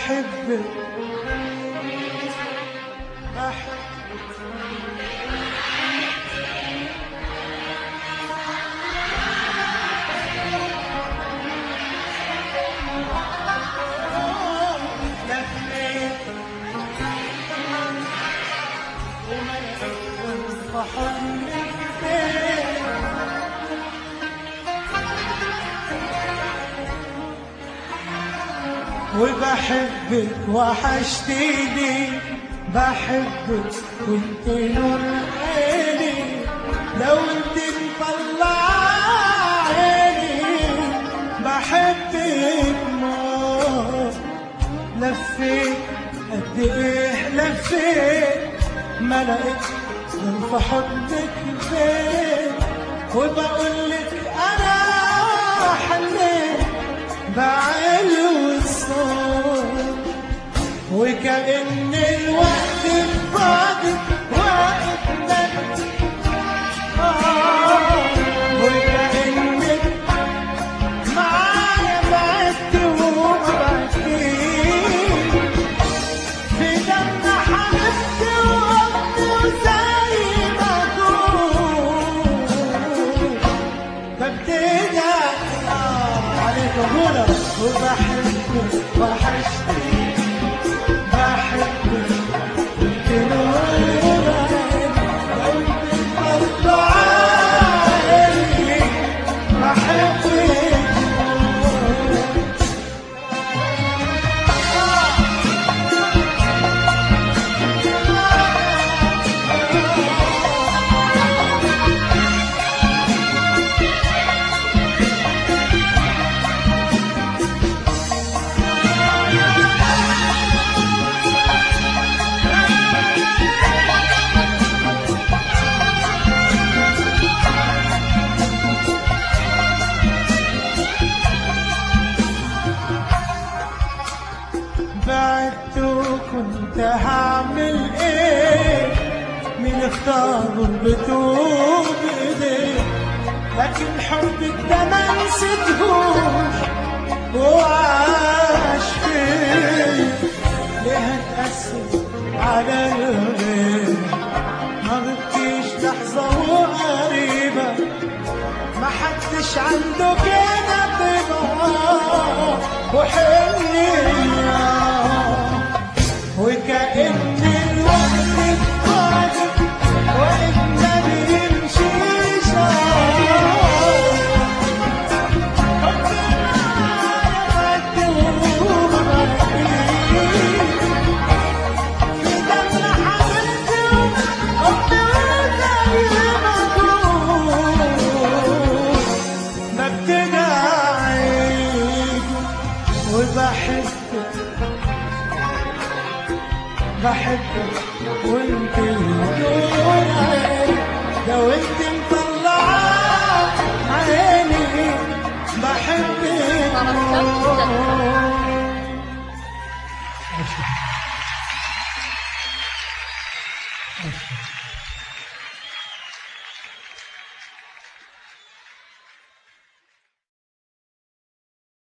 بحبك بحبك لفيت وملكت وحضنك بيت وبحبك وحشتيني بحبك وانت نور عيني لو انت مطلع عيني بحبك موت لفيت قد ايه لفيت ما لقيت من في حضنك البيت وبقول لك انا حنيت بعلو الصوت وكأن الوقت بعدك وقت مد آه وكأنك معايا بعدت وبعدتين في دم حبيبتي وقتي وزي ما كنت ببتدى عليك غولة وبحبك وحشتي بحبك تنور بحبك بعدت وكنت هعمل ايه مين اختار غربته بايديه لكن حبك ده ما نسيتهوش وعاش فيه ليه هتأثر على الغير ما بكيش لحظة وقريبة ما حدش عنده كده طباع وحنية وكأن الوقت بعدك وقت ما بيمشيش في دم حبيبتي وقت زي ما كنت ببتدى أعيد وبحبك بحبك وانت النور عيني لو انت مطلعة عيني بحبك خلاص خلاص كده.